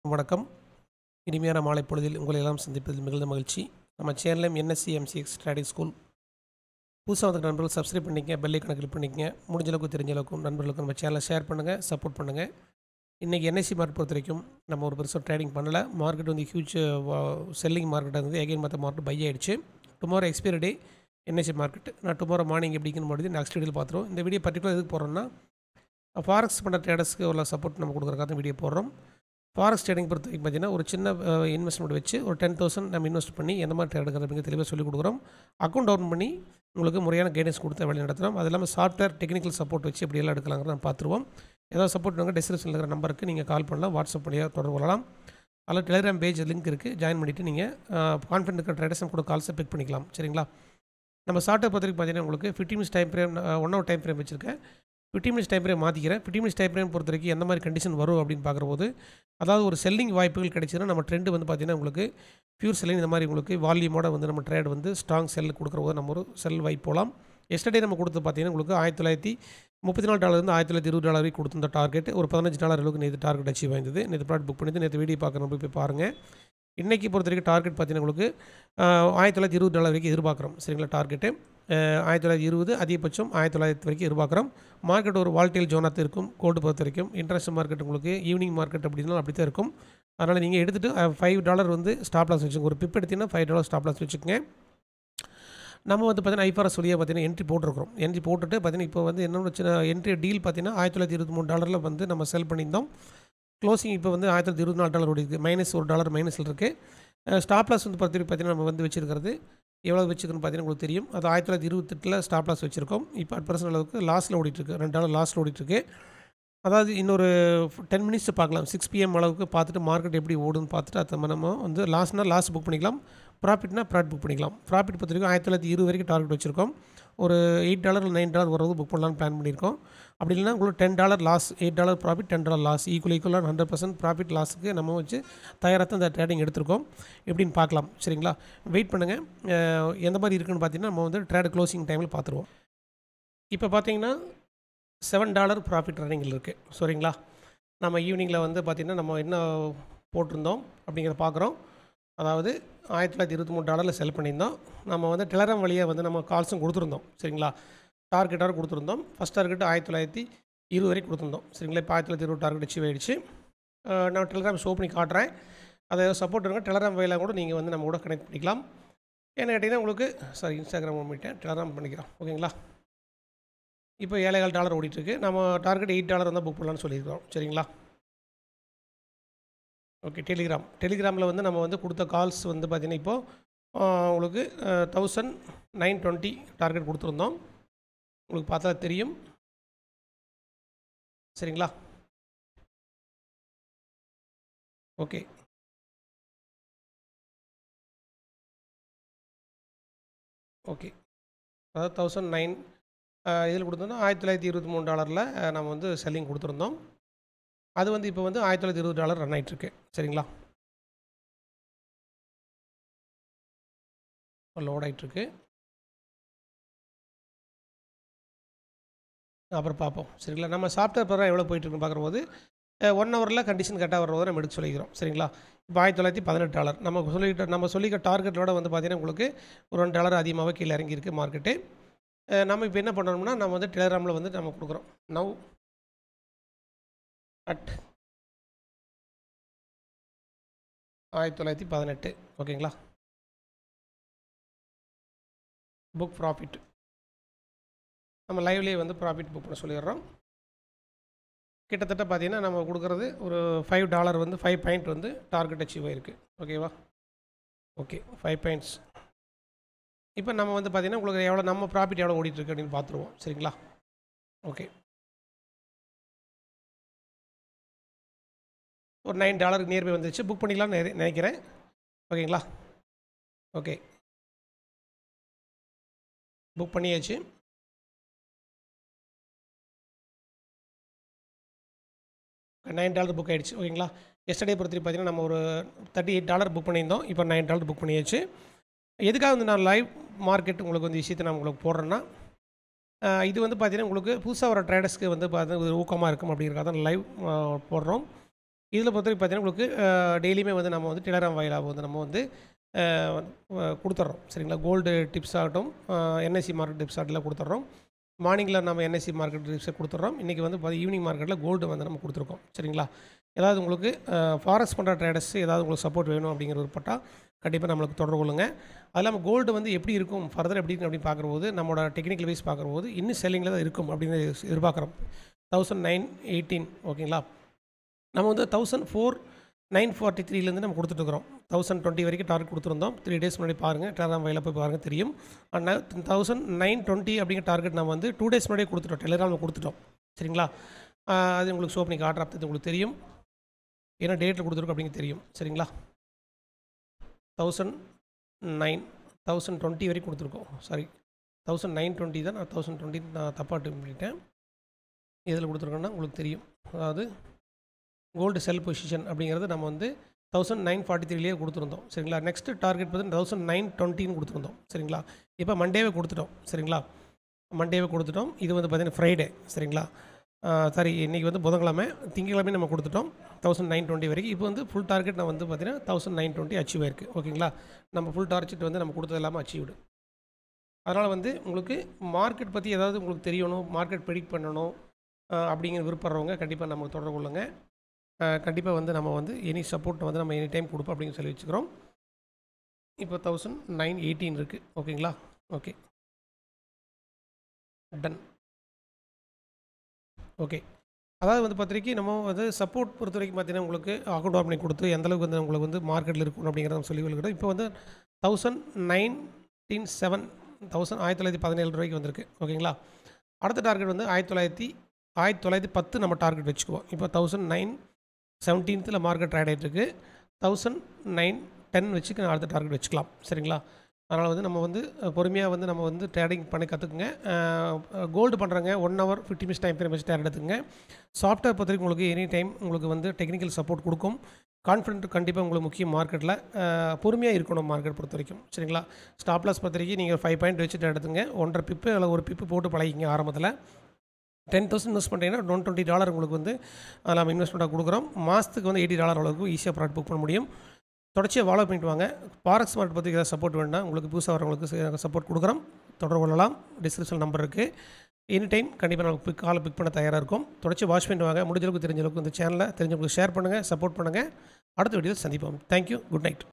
வணக்கம் இனிமையான மாலை பொழுதில் உங்களை எல்லாம் சந்திப்பதில் மிகுந்த மகிழ்ச்சி நம்ம சேனலையும் என்எஸ்சி எம்சிஎக்ஸ் ஸ்டடி ஸ்கூல் புதுசாக வந்த நண்பர்கள் சப்ஸ்கிரைப் பண்ணிக்கங்க பெல் ஐக்கானை கிளிக் பண்ணிக்கங்க முடிஞ்ச அளவுக்கு தெரிஞ்ச அளவுக்கும் நண்பர்களுக்கு நம்ம சேனலை ஷேர் பண்ணுங்கள் சப்போர்ட் பண்ணுங்கள் இன்றைக்கி என்எஸ்சி மார்க்கெட் பொறுத்த வரைக்கும் நம்ம ஒரு பெருசாக ட்ரேடிங் பண்ணலை மார்க்கெட் வந்து ஹியூஜ் செல்லிங் மார்க்கெட்டாக இருந்தது எகைன் மற்ற மார்க்கெட் பை ஆயிடுச்சு tomorrow expiry day NSC market நான் டுமாரோ மார்னிங் எப்படிங்கன்னு பொழுது நெக்ஸ்ட் வீடியோவில் பார்த்துருவோம் இந்த வீடியோ பர்டிகுலர் எதுக்கு போடுறோம்னா ஃபாரெக்ஸ் பண்ணுற ட்ரேடர்ஸ்க்கு உள்ள சப்போர்ட் நம்ம கொடுக்குறக்காக வீடியோ போடுறோம் ஃபாரெக்ஸ் ட்ரேடிங் பொறுத்த வரைக்கும் பார்த்தீங்கன்னா ஒரு சின்ன இன்வெஸ்ட்மெண்ட் வச்சு ஒரு டென் தௌசண்ட் நம்ம இன்வெஸ்ட் பண்ணி எந்த மாதிரி ட்ரேட் எடுக்கிறது தெளிவாக சொல்லிக் கொடுக்குறோம் அக்கௌண்ட் ஓப்பன் பண்ணி உங்களுக்கு முறையான கைடன்ஸ் கொடுத்து வழி நடத்துகிறோம் அது இல்லாமல் சாஃப்ட்வேர் டெக்னிக்கல் சப்போர்ட் வச்சு எப்படி எல்லாம் எடுக்கலாங்கிறத நம்ம பார்த்துருவோம் ஏதாவது சப்போர்ட் வேணுங்க டிஸ்கிரிப்ஷனில் இருக்கிற நம்பருக்கு நீங்கள் கால் பண்ணலாம் வாட்ஸ்அப் வழியாக தொடர்பு கொள்ளலாம் அதில் டெலிகிராம் பேஜ் லிங்க் இருக்குது ஜாயின் பண்ணிவிட்டு நீங்கள் கான்ஃபிடன்ட் இருக்கிற ட்ரேடர்ஸ் கூட கால்ஸை பிக் பண்ணிக்கலாம் சரிங்களா நம்ம சாஃப்ட்வேர் பொறுத்த வரைக்கும் பார்த்தீங்கன்னா உங்களுக்கு fifty minutes time frame one hour time frame வச்சிருக்கேன் ஃபிஃப்டி மினிட்ஸ் டைம் ஃப்ரேம் மாற்றிக்கிறேன் ஃபிஃப்டி மினிட்ஸ் டைம் ஃப்ரேம் பொறுத்த வரைக்கும் எந்த மாதிரி கண்டிஷன் வரும் அப்படின்னு பார்க்குறபோது அதாவது ஒரு செல்லிங் வாய்ப்புகள் கிடைச்சதுன்னா நம்ம ட்ரெண்டு வந்து பார்த்திங்கன்னா உங்களுக்கு பியூர் செல்லிங் இந்த மாதிரி உங்களுக்கு வால்யூமோட வந்து நம்ம ட்ரேட் வந்து ஸ்ட்ராங் செல் கொடுக்குற போது நம்ம ஒரு செல் வாய்ப்பு போகலாம் எஸ்டர்டே நம்ம கொடுத்து பார்த்தீங்கன்னா உங்களுக்கு ஆயிரத்தி தொள்ளாயிரத்தி முப்பத்தி நாலு டாலர்லேருந்து ஆயிரத்தி தொள்ளாயிரத்தி இருபது டாலர் வரைக்கும் கொடுத்துருந்த டார்கெட் ஒரு பதினஞ்சு டாலர் அளவுக்கு நேற்று டார்கெட் அச்சீவ் ஆயிருந்தது நேற்று ப்ராடக்ட் புக் பண்ணி நேற்று வீடியோ பார்க்குறோம் போய் பாருங்கள் இன்றைக்கி பொறுத்த வரைக்கும் டார்கெட் பார்த்தீங்கன்னா உங்களுக்கு ஆயிரத்தி தொள்ளாயிரத்தி இருபது டாலர் வரைக்கும் எதிர்பார்க்குறோம் சரிங்களா டார்கெட்டு ஆயிரத்தி தொள்ளாயிரத்தி இருபது அதிகபட்சம் ஆயிரத்தி தொள்ளாயிரத்தி வரைக்கும் எதிர்பார்க்குறோம் மார்க்கெட் ஒரு வால்டேல் ஜோனாக இருக்கும் கோல்டு பொறுத்த வரைக்கும் இன்ட்ரெஸ்ட் மார்க்கெட் உங்களுக்கு ஈவினிங் மார்க்கெட் அப்படின்னா அப்படி தான் இருக்கும் அதனால் நீங்கள் எடுத்துகிட்டு ஃபைவ் டாலர் வந்து ஸ்டாப் லாஸ் வச்சுக்கோங்க ஒரு பிப் எடுத்தீங்கன்னா ஃபைவ் டாலர் ஸ்டாப் லாஸ் வச்சுக்கோங்க நம்ம வந்து பார்த்தீங்கன்னா ஐஃபாரஸ் வழியாக பார்த்தீங்கன்னா என்ட்ரி போட்டிருக்கிறோம் என்ட்ரி போட்டுட்டு பார்த்தீங்கன்னா இப்போ வந்து என்ன சின்ன என்ட்ரி டீல் பார்த்தீங்கன்னா ஆயிரத்தி தொள்ளாயிரத்தி இருபத்தி மூணு டாலரில் வந்து நம்ம செல் பண்ணியிருந்தோம் க்ளோசிங் இப்போ வந்து ஆயிரத்தி தொள்ளாயிரத்தி இருபத்தி நாலு டாலர் ஓடி இருக்குது மைனஸ் ஒரு டாலர் மைனஸில் இருக்குது ஸ்டாப் லாஸ் வந்து பார்த்து பார்த்தீங்கன்னா நம்ம வந்து வச்சிருக்கிறது எவ்வளோ வச்சுக்கணும்னு பார்த்தீங்கன்னா உங்களுக்கு தெரியும் அது ஆயிரத்தி தொள்ளாயிரத்தி இருபத்தெட்டில் ஸ்டாப் லாஸ் வச்சிருக்கோம் இப்போ அட் பர்சன்ட் அளவுக்கு லாஸில் ஓடிட்டுருக்கு ரெண்டு டாலர் லாஸில் ஓடிட்டுருக்கு அதாவது இன்னொரு டென் மினிட்ஸ் பார்க்கலாம் சிக்ஸ் பிஎம் அளவுக்கு பார்த்துட்டு மார்க்கெட் எப்படி ஓடுன்னு பார்த்துட்டு அதை நம்ம வந்து லாஸ்னால் லாஸ் புக் பண்ணிக்கலாம் ப்ராஃபிட்னா ப்ராஃபிட் புக் பண்ணிக்கலாம் ப்ராஃபிட் பொறுத்த வரைக்கும் ஆயிரத்தி தொள்ளாயிரத்தி இருபது வரைக்கும் டார்கெட் வச்சிருக்கோம் ஒரு எயிட் டாலர் நைன் டாலர் வரது புக் பண்ணலாம்னு பிளான் பண்ணியிருக்கோம் அப்படி இல்லைனா உங்களுக்கு ten dollar loss eight dollar profit ten dollar loss equal ஈக்குவலாக ஹண்ட்ரட் பர்சன்ட் ப்ராஃபிட் லாஸுக்கு நம்ம வச்சு தயாராக தான் இந்த ட்ரேடிங் எடுத்திருக்கோம் எப்படின்னு பார்க்கலாம் சரிங்களா வெயிட் பண்ணுங்கள் எந்த மாதிரி இருக்குன்னு பார்த்தீங்கன்னா நம்ம வந்து ட்ரேட் க்ளோசிங் டைமில் பார்த்துருவோம் இப்போ பார்த்தீங்கன்னா செவன் டாலர் ப்ராஃபிட் ரன்னிங்கில் இருக்குது சரிங்களா நம்ம ஈவினிங்கில் வந்து பார்த்திங்கன்னா நம்ம என்ன போட்டிருந்தோம் அப்படிங்கிறத பார்க்குறோம் அதாவது ஆயிரத்தி தொள்ளாயிரத்தி இருபத்தி மூணு டாலரில் செல் பண்ணியிருந்தோம் நம்ம வந்து டெலராம் வழியாக வந்து நம்ம கால்ஸும் கொடுத்துருந்தோம் சரிங்களா டார்கெட்டாக கொடுத்துருந்தோம் ஃபஸ்ட் டார்கெட் ஆயிரத்தி தொள்ளாயிரத்தி இருபது வரைக்கும் கொடுத்துருந்தோம் சரிங்களா இப்போ ஆயிரத்தி தொள்ளாயிரத்தி இருபது டார்கெட் அச்சீவ் ஆகிடுச்சு நான் டெலகிராம் ஷோ பண்ணி காட்டுறேன் அதை சப்போர்ட் இருங்க டெலகிராம் வழியில் கூட நீங்கள் வந்து நம்ம கூட கனெக்ட் பண்ணிக்கலாம் என்ன கேட்டிங்கன்னா உங்களுக்கு சாரி இன்ஸ்டாகிராம் பண்ணிட்டேன் டெலகிராம் பண்ணிக்கிறோம் ஓகேங்களா இப்போ ஏழைகால் டாலர் ஓடிட்டுருக்கு நம்ம டார்கெட் எயிட் டாலர் வந்தால் புக் பண்ணலான்னு சொல்லியிருக்கோம் சரிங்களா ஓகே டெலிகிராம் டெலிகிராமில் வந்து நம்ம வந்து கொடுத்த கால்ஸ் வந்து பார்த்திங்கன்னா இப்போது உங்களுக்கு தௌசண்ட் நைன் டுவெண்ட்டி டார்கெட் கொடுத்துருந்தோம் உங்களுக்கு பார்த்தா தெரியும் சரிங்களா ஓகே ஓகே அதாவது தௌசண்ட் நைன் இதில் கொடுத்துருந்தோம் ஆயிரத்தி தொள்ளாயிரத்தி இருபத்தி மூணு டாலரில் நம்ம வந்து செல்லிங் கொடுத்துருந்தோம் அது வந்து இப்போ வந்து ஆயிரத்தி தொள்ளாயிரத்தி இருபது டாலர் ரன் ஆகிட்டுருக்கு சரிங்களா லோட் ஆகிட்டுருக்கு அப்புறம் பார்ப்போம் சரிங்களா நம்ம சாஃப்ட்வேர் பரம் எவ்வளோ போயிட்டுருக்குன்னு பார்க்கும்போது ஒன் ஹவரில் கண்டிஷன் கரெக்டாக வர நம்ம எடுக்க சொல்லிக்கிறோம் சரிங்களா இப்போ ஆயிரத்தி தொள்ளாயிரத்தி பதினெட்டு டாலர் நம்ம சொல்லிக்கிட்ட நம்ம சொல்லிக்க டார்கெட்டோட வந்து பார்த்திங்கன்னா உங்களுக்கு ஒரு ஒன் டாலர் அதிகமாகவே கீழே இறங்கியிருக்கு மார்க்கெட்டு நம்ம இப்போ என்ன பண்ணுறோம்னா நம்ம வந்து டெலிகிராமில் வந்து நம்ம கொடுக்குறோம் நவ் அட் ஆயிரத்தி தொள்ளாயிரத்தி பதினெட்டு ஓகேங்களா புக் ப்ராஃபிட் நம்ம லைவ்லேயே வந்து ப்ராஃபிட் புக் பண்ண சொல்லிடுறோம் கிட்டத்தட்ட பார்த்தீங்கன்னா நம்ம கொடுக்குறது ஒரு ஃபைவ் டாலர் வந்து ஃபைவ் பாயிண்ட் வந்து டார்கெட் அச்சீவ் ஆகிருக்கு ஓகேவா ஓகே ஃபைவ் பாயிண்ட்ஸ் இப்போ நம்ம வந்து பார்த்திங்கன்னா உங்களுக்கு எவ்வளோ நம்ம ப்ராஃபிட் எவ்வளோ ஓடிட்டுருக்கு அப்படின்னு பார்த்துருவோம் சரிங்களா ஓகே ஒரு நைன் டாலருக்கு நியர்பை வந்துச்சு புக் பண்ணிக்கலாம்னு நினைக்கிறேன் ஓகேங்களா ஓகே புக் பண்ணியாச்சு நைன் டாலர் புக் ஆகிடுச்சு ஓகேங்களா எஸ்டர்டே பொறுத்து பார்த்தீங்கன்னா நம்ம ஒரு தேர்ட்டி எயிட் டாலர் புக் பண்ணியிருந்தோம் இப்போ நைன் டாலர் புக் பண்ணியாச்சு எதுக்காக வந்து நான் லைவ் மார்க்கெட் உங்களுக்கு வந்து விஷயத்தை நான் உங்களுக்கு போடுறேன்னா இது வந்து பார்த்திங்கன்னா உங்களுக்கு புதுசாக வர ட்ரேடர்ஸ்க்கு வந்து பார்த்தீங்கன்னா ஊக்கமாக இருக்கும் அப்படிங்கிறக்காக தான் லைவ் போடுறோம் இதில் பொறுத்த வரைக்கும் பார்த்தீங்கன்னா உங்களுக்கு டெய்லியுமே வந்து நம்ம வந்து டெலகிராம் வாயிலாக வந்து நம்ம வந்து அஹ், அஹ், கொடுத்துட்றோம் சரிங்களா கோல்டு டிப்ஸ் ஆகட்டும் என்எஸ்சி மார்க்கெட் டிப்ஸ் ஆகட்டும் கொடுத்துட்றோம் மார்னிங்கில் நம்ம என்எஸ்சி மார்க்கெட் டிப்ஸை கொடுத்துட்றோம் இன்றைக்கி வந்து பாத்தி- ஈவினிங் மார்க்கெட்டில் கோல்டு வந்து நம்ம கொடுத்துருக்கோம் சரிங்களா ஏதாவது உங்களுக்கு ஃபாரஸ்ட் பண்ணுற ட்ரேடர்ஸ் ஏதாவது உங்களுக்கு சப்போர்ட் வேணும் அப்படிங்கிற விருப்பப்பட்டால் கண்டிப்பாக நம்மளுக்கு தொடர்பு கொள்ளுங்க அது இல்லாமல் கோல்டு வந்து எப்படி இருக்கும் ஃபர்தர் எப்படி இருக்கும் அப்படின்னு பார்க்கும்போது நம்மளோட டெக்னிக்கல் வைஸ் பார்க்கும்போது இன்னும் செல்லிங்கில் தான் இருக்கும் அப்படின்னு எதிர்பார்க்குறோம் தௌசண்ட் நைன் எயிட்டீன் ஓகேங்களா நம்ம வந்து தௌசண்ட் ஃபோர் நைன் ஃபார்ட்டி த்ரீலேருந்து நம்ம கொடுத்துட்ருக்குறோம் தௌசண்ட் டுவெண்ட்டி வரைக்கும் டார்கெட் கொடுத்துருந்தோம் த்ரீ டேஸ் முன்னாடி பாருங்கள் டெலகிராம் வயலில் போய் பாருங்கள் தெரியும் ஆனால் தௌசண்ட் நைன் டுவெண்ட்டி அப்படிங்கிற டார்கெட் நம்ம வந்து டூ டேஸ் முன்னாடியே கொடுத்துட்டோம் டெலகிராமில் கொடுத்துட்டோம் சரிங்களா ஆஹ் அது உங்களுக்கு ஷோ பண்ணி காட்டுறது உங்களுக்கு தெரியும் என்ன டேட்டில் கொடுத்துருக்கோம் அப்படிங்க தெரியும் சரிங்களா தௌசண்ட் நைன் தௌசண்ட் டுவெண்ட்டி வரைக்கும் கொடுத்துருக்கோம் சாரி தௌசண்ட் நைன் டுவெண்ட்டி தான் நான் தௌசண்ட் டுவெண்ட்டி நான் தப்பாக பண்ணிட்டேன் இதில் கொடுத்துருக்கோன்னா உங்களுக்கு தெரியும் அதாவது கோல்டு செல் பொசிஷன் அப்படிங்கிறது நம்ம வந்து தௌசண்ட் நைன் ஃபார்ட்டி த்ரீலேயே கொடுத்துருந்தோம் சரிங்களா நெக்ஸ்ட் டார்கெட் பார்த்தீங்கன்னா தௌசண்ட் நைன் டுவெண்ட்டின்னு கொடுத்துருந்தோம் சரிங்களா இப்போ மண்டேவே கொடுத்துட்டோம் சரிங்களா மண்டேவே கொடுத்துட்டோம் இது வந்து பார்த்தீங்கன்னா ஃப்ரைடே சரிங்களா சாரி இன்றைக்கி வந்து புதன்கிழமை திங்கக்கிழமை நம்ம கொடுத்துட்டோம் தௌசண்ட் நைன் டுவெண்ட்டி வரைக்கும் இப்போ வந்து ஃபுல் டார்கெட் நான் வந்து பார்த்தீங்கன்னா தௌசண்ட் நைன் டுவெண்ட்டி அச்சீவ் ஆயிருக்கு ஓகேங்களா நம்ம ஃபுல் டார்கெட் வந்து நம்ம கொடுத்தது இல்லாமல் அச்சீவ்டு அதனால் வந்து உங்களுக்கு மார்க்கெட் பற்றி ஏதாவது உங்களுக்கு தெரியணும் மார்க்கெட் ப்ரெடிக்ட் பண்ணணும் அஹ், அப்படிங்கிற விருப்பப்படுறவங்க கண்டிப்பாக நம்ம தொடர்பு கொள்ளுங்க கண்டிப்பாக வந்து நம்ம வந்து எனி சப்போர்ட் வந்து நம்ம எனி டைம் கொடுப்போம் அப்படின்னு சொல்லி வச்சுக்கிறோம் இப்போ தௌசண்ட் நைன் எயிட்டீன் இருக்குது ஓகேங்களா ஓகே டன் ஓகே அதாவது வந்து பார்த்திரிக்கை நம்ம வந்து சப்போர்ட் பொறுத்த வரைக்கும் பார்த்தீங்கன்னா உங்களுக்கு அக்கௌண்ட் ஓப்பனிங் கொடுத்து எந்த அளவுக்கு வந்து உங்களுக்கு வந்து மார்க்கெட்டில் இருக்கணும் அப்படிங்கிறத நம்ம சொல்லி கொடுக்குறோம் இப்போ வந்து தௌசண்ட் நைன்டீன் செவன் தௌசண்ட் ஆயிரத்தி தொள்ளாயிரத்தி பதினேழு ரூபாய்க்கு வந்திருக்கு ஓகேங்களா அடுத்த டார்கெட் வந்து ஆயிரத்தி தொள்ளாயிரத்தி ஆயிரத்தி தொள்ளாயிரத்தி பத்து நம்ம டார்கெட் வச்சுக்குவோம் இப்போ தௌசண்ட் நைன் செவன்டீன்த்தில் மார்க்கெட் ட்ரேட் ஆகிட்டு இருக்கு தௌசண்ட் நைன் டென் வச்சுக்க அடுத்த டார்கெட் வச்சுக்கலாம் சரிங்களா அதனால் வந்து நம்ம வந்து பொறுமையாக வந்து நம்ம வந்து ட்ரேடிங் பண்ணி கற்றுக்குங்க கோல்டு பண்ணுறங்க one hour fifty minutes time frame வச்சு ட்ரேட் எடுத்துங்க சாஃப்ட்வேர் பொறுத்த வரைக்கும் உங்களுக்கு எனி டைம் உங்களுக்கு வந்து டெக்னிக்கல் சப்போர்ட் கொடுக்கும் கான்ஃபிடென்ட் கண்டிப்பாக உங்களுக்கு முக்கியம் மார்க்கெட்டில் பொறுமையாக இருக்கணும் மார்க்கெட் பொறுத்த வரைக்கும் சரிங்களா ஸ்டாப் லாஸ் பொறுத்த வரைக்கும் நீங்கள் ஃபைவ் பாயிண்ட் வச்சுட்டு எடுத்துங்க ஒன்றரை பிப்பு இல்லை ஒரு பிப்பு போட்டு பழகிங்க ஆரம்பத்தில் டென் தௌசண்ட் இன்வெஸ்ட் பண்ணுறீங்கன்னா ஒன் டுவெண்ட்டி டாலர் உங்களுக்கு வந்து அதில் நம்ம இன்வெஸ்ட்மெண்ட்டாக கொடுக்குறோம் மாதத்துக்கு வந்து எயிட்டி டாலர் அளவுக்கு ஈஸியாக ப்ராடக்ட் புக் பண்ண முடியும் தொடர்ச்சியாக ஃபாலோ பண்ணிட்டு வாங்க பாரக்ஸ் மார்க்கெட் பற்றி ஏதாவது சப்போர்ட் வேணும்னா உங்களுக்கு புதுசாக வரவங்களுக்கு சப்போர்ட் கொடுக்குறோம் தொடர்பு கொள்ளலாம் டிஸ்கிரிப்ஷன் நம்பர் இருக்குது எனி டைம் கண்டிப்பாக நமக்கு பிக் காலை பிக் பண்ண தயாராக இருக்கும் தொடர்ச்சி வாட்ச் பண்ணிட்டு வாங்க முடிஞ்ச அளவுக்கு தெரிஞ்ச அளவுக்கு இந்த சேனலை தெரிஞ்சவங்களுக்கு ஷேர் பண்ணுங்கள் சப்போர்ட் பண்ணுங்கள் அடுத்த வீடியோவில் சந்திப்போம் தேங்க்யூ குட் நைட்